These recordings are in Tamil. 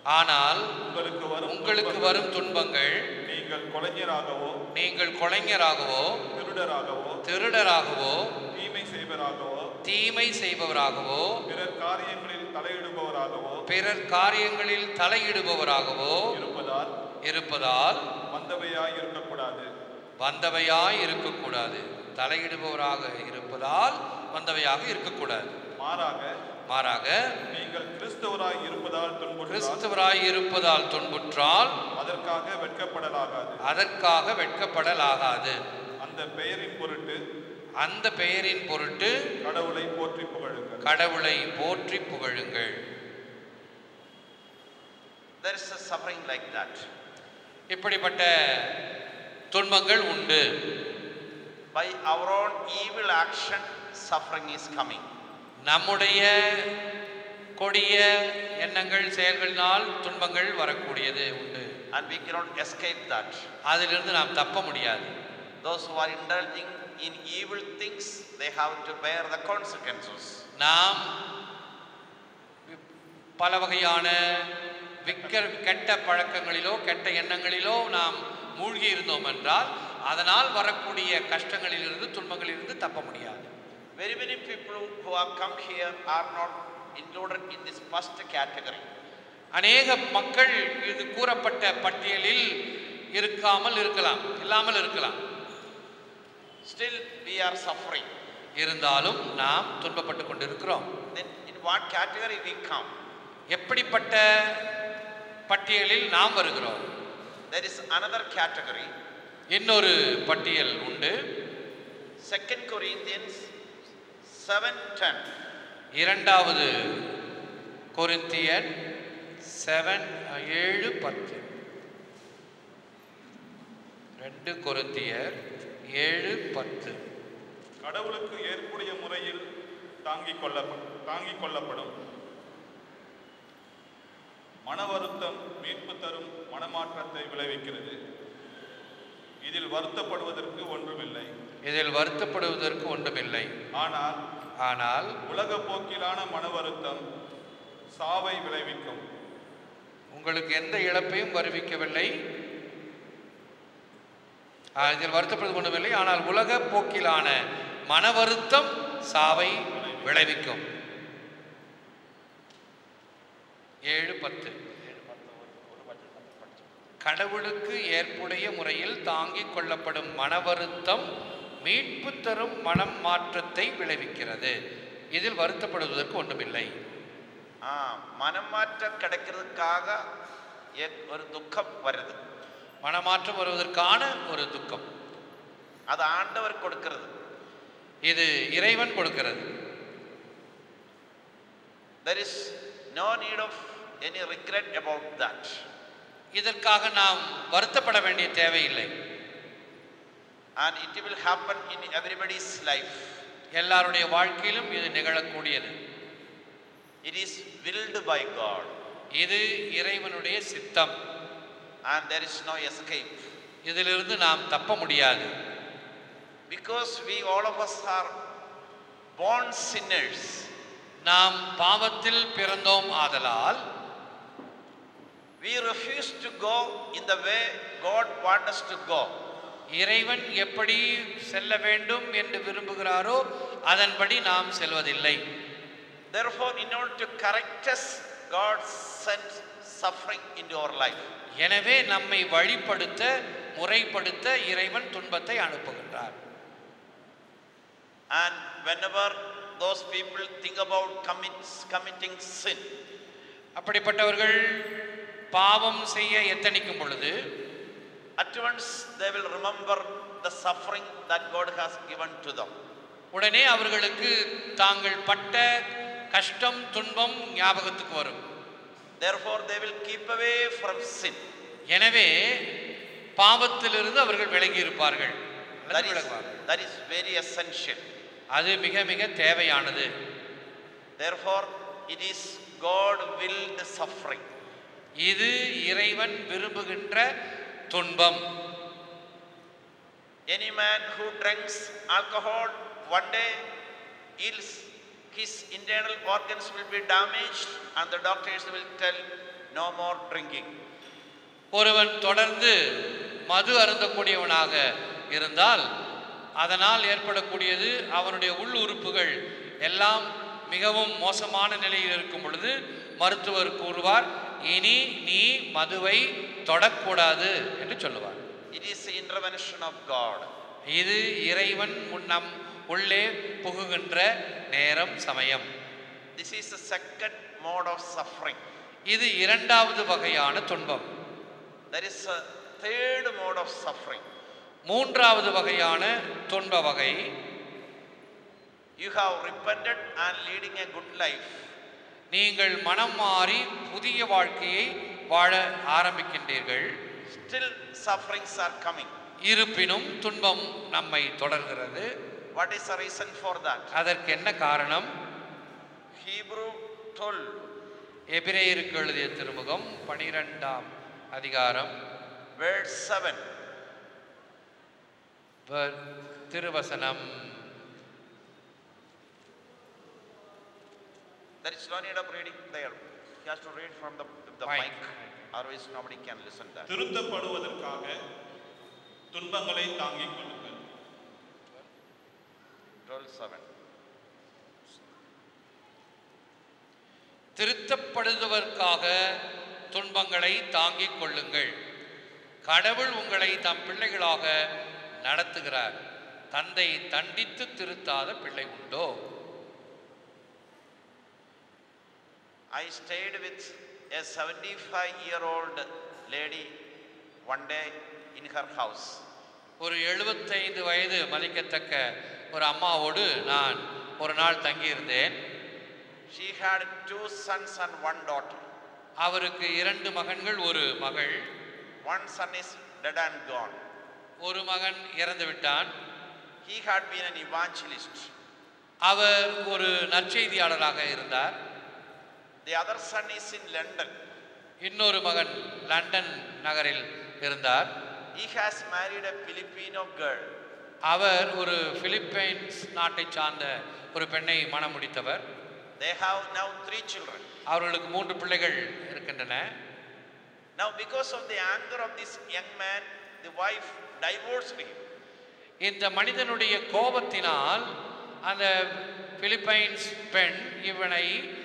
ஆனால் உங்களுக்கு வரும் உங்களுக்கு துன்பங்கள் வரும் துன்பங்கள் நீங்கள் கொலைஞராகவோ நீங்கள் கொலைஞராகவோ திருடராகவோ திருடராகவோ தீமை செய்வராகவோ தீமை செய்பவராகவோ பிறர் காரியங்களில் தலையிடுபவராகவோ பிறர் காரியங்களில் தலையிடுபவராகவோ இருப்பதால் இருப்பதால் வந்தவையாய் இருக்கக்கூடாது வந்தவையாய் இருக்கக்கூடாது தலையிடுபவராக இருப்பதால் வந்தவையாக இருக்கக்கூடாது மாறாக மாறாக நீங்கள் கிறிஸ்தவராய் இருப்பதால் துன்புற்றால் கிறிஸ்துவராய் இருப்பதால் துன்புற்றால் அதற்காக வெட்கப்படலாகாது அதற்காக வெட்கப்படலாகாது அந்த பெயரின் பொருட்டு அந்த பெயரின் பொருட்டு கடவுளை போற்றி புகழுங்கள் கடவுளை போற்றி புகழுங்கள் There is a suffering like that. இப்படிப்பட்ட துன்பங்கள் உண்டு By our own evil action, suffering is coming. நம்முடைய கொடிய எண்ணங்கள் செயல்களினால் துன்பங்கள் வரக்கூடியது உண்டு And we cannot escape that. அதிலிருந்து நாம் தப்ப முடியாது Those who are indulging in evil things, they have to bear the consequences. நாம் பல வகையான விக்க கெட்ட பழக்கங்களிலோ கெட்ட எண்ணங்களிலோ நாம் மூழ்கி இருந்தோம் என்றால் அதனால் வரக்கூடிய கஷ்டங்களிலிருந்து துன்பங்களிலிருந்து தப்ப முடியாது Very many people who have come here are not included in this first category. அநேக மக்கள் இது கூறப்பட்ட பட்டியலில் இருக்காமல் இருக்கலாம் இல்லாமல் இருக்கலாம் Still, we are suffering. இருந்தாலும் நாம் துன்பப்பட்டு கொண்டிருக்கிறோம் Then, in what category we come? எப்படிப்பட்ட பட்டியலில் நாம் வருகிறோம் There is another category. இன்னொரு பட்டியல் உண்டு Second Corinthians 7:10. இரண்டாவது கொரிந்தியன் செவன் ஏழு பத்து ரெண்டு கொரிந்தியர் ஏழு பத்து கடவுளுக்கு ஏற்புடைய முறையில் தாங்கிக் கொள்ள தாங்கிக் கொள்ளப்படும் மன வருத்தம் மீட்பு தரும் மனமாற்றத்தை விளைவிக்கிறது இதில் வருத்தப்படுவதற்கு ஒன்றுமில்லை இதில் வருத்தப்படுவதற்கு ஒன்றுமில்லை ஆனால் ஆனால் உலக போக்கிலான மன வருத்தம் சாவை விளைவிக்கும் உங்களுக்கு எந்த இழப்பையும் வருவிக்கவில்லை ஆ, இதில் வருத்தப்படுவது ஒன்றுமில்லை ஆனால் உலக போக்கிலான மன வருத்தம் சாவை விளைவிக்கும் ஏழு பத்து கடவுளுக்கு ஏற்புடைய முறையில் தாங்கிக் கொள்ளப்படும் மன வருத்தம் மீட்பு தரும் மனம் மாற்றத்தை விளைவிக்கிறது இதில் வருத்தப்படுவதற்கு ஒன்றுமில்லை ஆ மனம் மாற்றம் கிடைக்கிறதுக்காக ஏ- ஒரு துக்கம் வருது மனமாற்றம் வருவதற்கான ஒரு துக்கம் அது ஆண்டவர் கொடுக்கிறது இது இறைவன் கொடுக்கிறது there is no need of any regret about that இதற்காக நாம் வருத்தப்பட வேண்டிய தேவையில்லை and it will happen in everybody's life எல்லாருடைய வாழ்க்கையிலும் இது நிகழக்கூடியது it is willed by god இது இறைவனுடைய சித்தம் and there is no escape இதிலிருந்து நாம் தப்ப முடியாது because we all of us are born sinners நாம் பாவத்தில் பிறந்தோம் ஆதலால் we refuse to go in the way god wants us to go இறைவன் எப்படி செல்ல வேண்டும் என்று விரும்புகிறாரோ அதன்படி நாம் செல்வதில்லை therefore in order to correct us god sent suffering into our life எனவே நம்மை வழிப்படுத்த முறைப்படுத்த இறைவன் துன்பத்தை அனுப்புகின்றார் And whenever those people think about commit, committing sin, அப்படிப்பட்டவர்கள் பாவம் செய்ய எத்தனிக்கும் பொழுது at once they will remember the suffering that God has given to them. உடனே அவர்களுக்கு தாங்கள் பட்ட கஷ்டம் துன்பம் ஞாபகத்துக்கு வரும் Therefore, they will keep away from sin. எனவே பாவத்திலிருந்து அவர்கள் விலகி இருப்பார்கள் That அல்லது is, விலகுவார்கள் that is very essential. அது மிக மிக தேவையானது Therefore, it is God willed suffering. இது இறைவன் விரும்புகின்ற துன்பம் Any man who drinks alcohol one day, his, his internal organs will be damaged, and the doctors will tell no more drinking. ஒருவன் தொடர்ந்து மது அருந்தக்கூடியவனாக இருந்தால் அதனால் ஏற்படக்கூடியது அவனுடைய உள் உறுப்புகள் எல்லாம் மிகவும் மோசமான நிலையில் இருக்கும் பொழுது மருத்துவர் கூறுவார் இனி நீ மதுவை தொடக்கூடாது என்று சொல்லுவார் It is the intervention of God. இது இறைவன் உன் நம் உள்ளே புகுகின்ற நேரம் சமயம் This is the second mode of suffering. இது இரண்டாவது வகையான துன்பம் There is a third mode of suffering. மூன்றாவது வகையான துன்ப வகை You have repented and leading a good life. நீங்கள் மனம் மாறி புதிய வாழ்க்கையை வாழ ஆரம்பிக்கின்றீர்கள் Still, sufferings are coming. இருப்பினும் துன்பம் நம்மை தொடர்கிறது What is the reason for that? அதற்கு என்ன காரணம் Hebrew 12, எபிரேயருக்கு எழுதிய திருமுகம் பனிரெண்டாம் அதிகாரம் verse 7. வ- திருவசனம் There is no need of reading there. He has to read from the, the Mic. mic. Otherwise, nobody can listen that. திருத்தப்படுவதற்காக துன்பங்களை தாங்கிக் கொள்ளுங்கள் 12, 7. திருத்தப்படுவதற்காக துன்பங்களை தாங்கிக் கொள்ளுங்கள் கடவுள் உங்களை தம் பிள்ளைகளாக நடத்துகிறார் தந்தை தண்டித்து திருத்தாத பிள்ளை உண்டோ I stayed with a 75 year old lady one day in her house. ஒரு எழுபத்தைந்து வயது மதிக்கத்தக்க ஒரு அம்மாவோடு நான் ஒரு நாள் தங்கியிருந்தேன் She had two sons and one daughter. அவருக்கு இரண்டு மகன்கள் ஒரு மகள் One son is dead and gone. ஒரு மகன் இறந்து விட்டான் He had been an evangelist. அவர் ஒரு நற்செய்தியாளராக இருந்தார் The other son is in London. இன்னொரு மகன் லண்டன் நகரில் இருந்தார் He has married a Filipino girl. அவர் ஒரு பிலிப்பைன்ஸ் நாட்டை சார்ந்த ஒரு பெண்ணை மணம் முடித்தவர் They have now three children. அவர்களுக்கு மூன்று பிள்ளைகள் இருக்கின்றன Now, because of the anger of this young man, the wife divorced him. இந்த மனிதனுடைய கோபத்தினால் அந்த பிலிப்பைன்ஸ் பெண் இவனை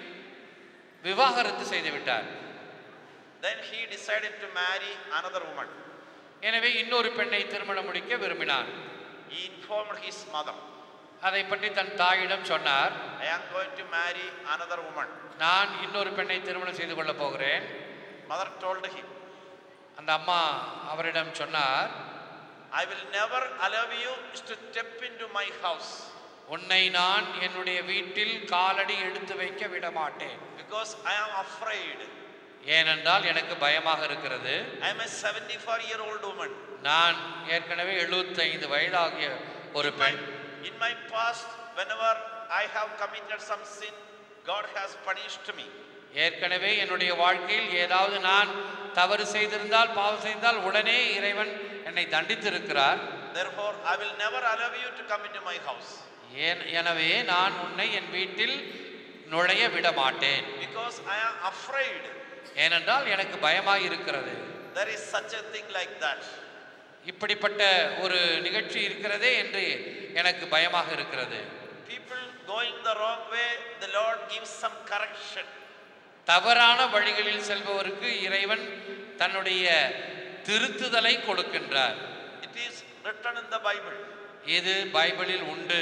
விவாகரத்து செய்து விட்டார் Then he decided to marry another woman. எனவே இன்னொரு பெண்ணை திருமணம் முடிக்க விரும்பினார் He informed his mother, அதை பற்றி தன் தாயிடம் சொன்னார் I am going to marry another woman. நான் இன்னொரு பெண்ணை திருமணம் செய்து கொள்ளப் போகிறேன் Mother told him, அந்த அம்மா அவரிடம் சொன்னார் I will never allow you to step into my house உன்னை நான் என்னுடைய வீட்டில் காலடி எடுத்து வைக்க விட மாட்டேன் because I am afraid. ஏனென்றால் எனக்கு பயமாக இருக்கிறது I am a 74 year old woman. நான் ஏற்கனவே 75 வயதாகிய ஒரு In my, பெண் in my past, whenever I have committed some sin, God has punished me. ஏற்கனவே என்னுடைய வாழ்க்கையில் ஏதாவது நான் தவறு செய்திருந்தால் பாவம் செய்தால் உடனே இறைவன் என்னை தண்டித்திருக்கிறார் Therefore, I will never allow you to come into my house ஏன் எனவே நான் உன்னை என் வீட்டில் நுழைய விட மாட்டேன் because I am afraid. ஏனென்றால் எனக்கு பயமாக இருக்கிறது There is such a thing like that. இப்படிப்பட்ட ஒரு நிகழ்ச்சி இருக்கிறதே என்று எனக்கு பயமாக இருக்கிறது People going the wrong way, the Lord gives some correction. தவறான வழிகளில் செல்பவருக்கு இறைவன் தன்னுடைய திருத்துதலை கொடுக்கின்றார் It is written in the Bible. இது பைபிளில் உண்டு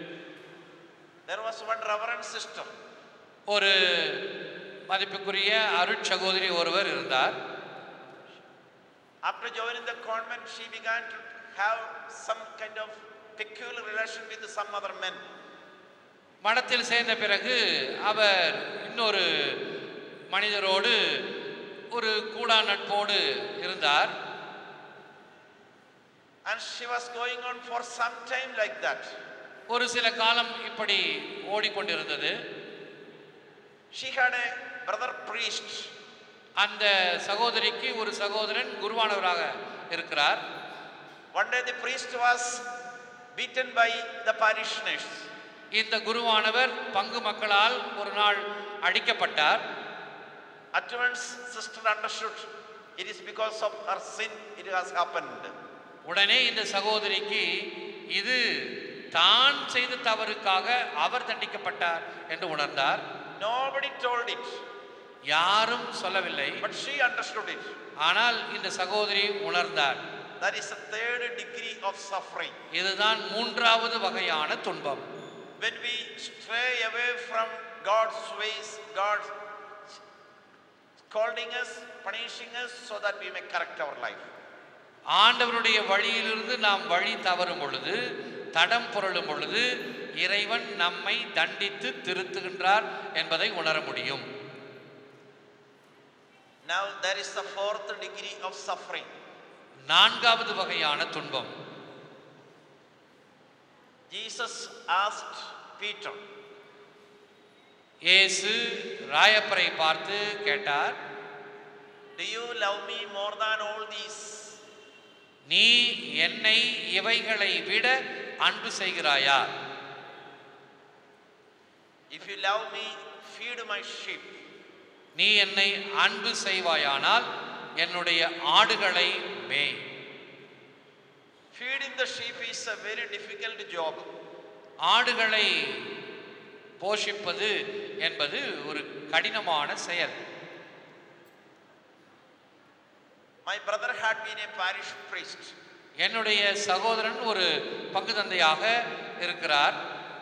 There was one reverend sister. ஒரு மதிப்புக்குரிய அருட்சகோதரி ஒருவர் இருந்தார் After joining the convent, she began to have some kind of peculiar relation with some other men. மடத்தில் சேர்ந்த பிறகு அவர் இன்னொரு மனிதரோடு ஒரு கூடா நட்போடு இருந்தார் And she was going on for some time like that. ஒரு சில காலம் இப்படி ஓடிக்கொண்டிருந்தது She had a brother priest. அந்த சகோதரிக்கு ஒரு சகோதரன் குருவானவராக இருக்கிறார் One day the priest was beaten by the parishioners. இந்த குருவானவர் பங்கு மக்களால் ஒரு நாள் அடிக்கப்பட்டார் At once, sister understood it is because of her sin it has happened. உடனே இந்த சகோதரிக்கு இது தான் செய்த தவறுக்காக அவர் தண்டிக்கப்பட்டார் என்று உணர்ந்தார் Nobody told it, யாரும் சொல்லவில்லை but she understood it. ஆனால் இந்த சகோதரி உணர்ந்தார் That is the third degree of suffering. இதுதான் மூன்றாவது வகையான துன்பம் When we stray away from God's ways, God scolding us, punishing us so that we may correct our life. ஆண்டவருடைய வழியிலிருந்து நாம் வழி தவறும் பொழுது தடம் புரளும் பொழுது இறைவன் நம்மை தண்டித்து திருத்துகின்றார் என்பதை உணர முடியும் Now there is the fourth degree of suffering. நான்காவது வகையான துன்பம் Jesus asked Peter, இயேசு ராயப்பரை பார்த்து கேட்டார் Do you love me more than all these? நீ என்னை இவைகளை விட அன்பு செய்கிறாயா If you love me, feed my sheep. நீ என்னை அன்பு செய்வாயானால் என்னுடைய ஆடுகளை மேய் Feeding the sheep is a very difficult job. ஆடுகளை போஷிப்பது என்பது ஒரு கடினமான செயல் My brother had been a parish priest. என்னுடைய சகோதரன் ஒரு பங்கு தந்தையாக இருக்கிறார்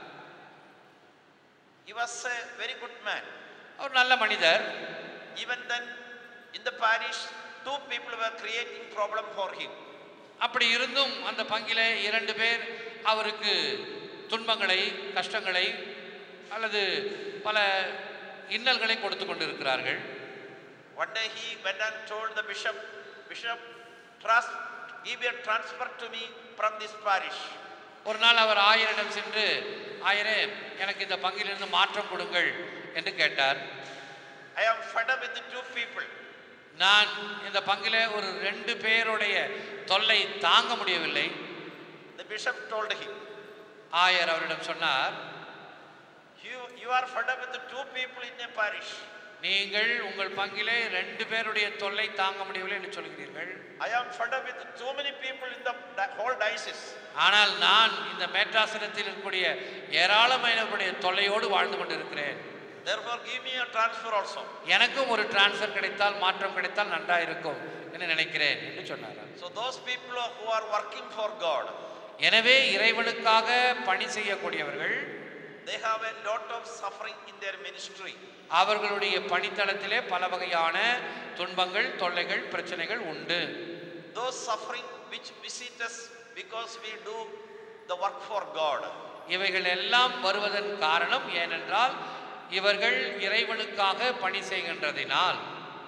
He was a very good man. அவர் நல்ல மனிதர் Even then, in the parish, two people were creating problem for him. அப்படி இருந்தும் அந்த பங்கிலே இரண்டு பேர் அவருக்கு துன்பங்களை கஷ்டங்களை அல்லது பல இன்னல்களை கொடுத்து கொண்டிருக்கிறார்கள் One day he went and told the bishop, Bishop, trust, give a transfer to me from this parish. ஒரு நாள் அவர் ஆயரிடம் சென்று ஆயரே எனக்கு இந்த பங்கிலிருந்து மாற்றம் கொடுங்கள் என்று கேட்டார் I am fed up with the two people. நான் இந்த பங்கிலே ஒரு ரெண்டு பேருடைய தொல்லை தாங்க முடியவில்லை The bishop told him, ஆயர் அவரிடம் சொன்னார் you, you are fed up with the two people in a parish. நீங்கள் உங்கள் பங்கிலே ரெண்டு பேருடைய தொல்லை தாங்க முடியவில்லை என்று சொல்கிறீர்கள் I am fed up with too many people in the di- whole diocese. ஆனால் நான் இந்த மேற்றாசனத்தில் இருக்கக்கூடிய ஏராளமானவருடைய தொல்லையோடு வாழ்ந்து கொண்டிருக்கிறேன் Therefore, give me a transfer also. எனக்கும் ஒரு டிரான்ஸ்ஃபர் கிடைத்தால் மாற்றம் கிடைத்தால் நன்றாக இருக்கும் என்று நினைக்கிறேன் என்று சொன்னார் So, those people who are working for God, எனவே இறைவனுக்காக பணி செய்யக்கூடியவர்கள் they have a lot of suffering in their ministry. அவர்களுடைய பணித்தளத்திலே பல வகையான துன்பங்கள் தொல்லைகள் பிரச்சனைகள் உண்டு Those suffering which visit us because we do the work for God. இவைகள் எல்லாம் வருவதன் காரணம் ஏனென்றால் இவர்கள் இறைவனுக்காக பணி செய்கின்றதினால்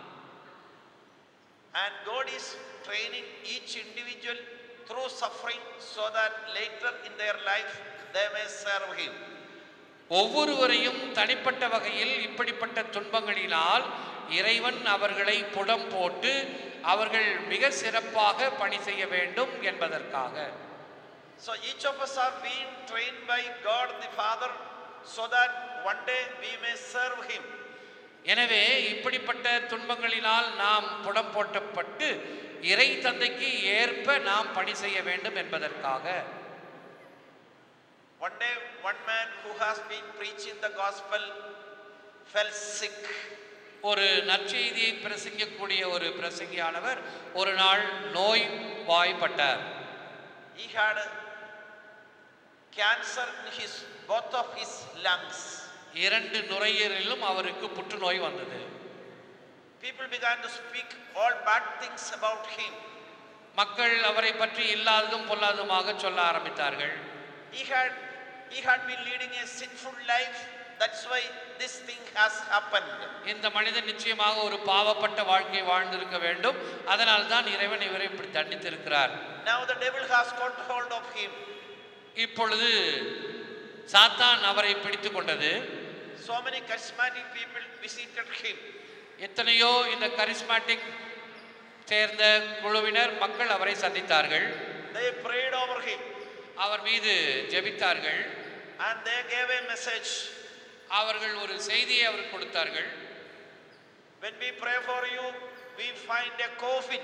And God is training each individual through suffering so that later in their life they may serve Him. ஒவ்வொருவரையும் தனிப்பட்ட வகையில் இப்படிப்பட்ட துன்பங்களினால் இறைவன் அவர்களை புடம் போட்டு அவர்கள் மிக சிறப்பாக பணி செய்ய வேண்டும் என்பதற்காக So each of us are being trained by God the Father so that one day we may serve Him. எனவே இப்படிப்பட்ட துன்பங்களினால் நாம் புடம் போட்டப்பட்டு இறை தந்தைக்கு ஏற்ப நாம் பணி செய்ய வேண்டும் என்பதற்காக One day, one man who has been preaching the gospel fell sick. ஒரு நற்செய்தியை பிரசங்கிக்கக்கூடிய ஒரு பிரசங்கியானவர் ஒரு நாள் நோய் வாய்ப்பட்டார் He had cancer in his both of his lungs. இரண்டு நுரையீரலிலும் அவருக்கு புற்றுநோய் வந்தது People began to speak all bad things about him. மக்கள் அவரை பற்றி இல்லாததும் பொல்லாததுமாக சொல்ல ஆரம்பித்தார்கள் He had he had been leading a sinful life. That's why this thing has happened. இந்த மனிதன் நிச்சயமாக ஒரு பாவப்பட்ட வாழ்க்கை வாழ்ந்திருக்க வேண்டும் அதனால் தான் இறைவன் இவரை இப்படி தண்டித்திருக்கிறார் Now the devil has got hold of him. இப்பொழுது சாத்தான் அவரை பிடித்து கொண்டது So many charismatic people visited him. எத்தனையோ இந்த கரிஸ்மாட்டிக் சேர்ந்த குழுவினர் மக்கள் அவரை சந்தித்தார்கள் They prayed over him அவர் மீது ஜெபித்தார்கள் and they gave a message. அவர்கள் ஒரு செய்தியை அவர் கொடுத்தார்கள் When When we pray for you, we find a coffin.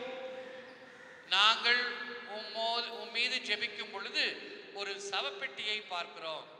நாங்கள் உம்மோது உம் மீது ஜெபிக்கும் பொழுது ஒரு சவப்பெட்டியை பார்க்கிறோம்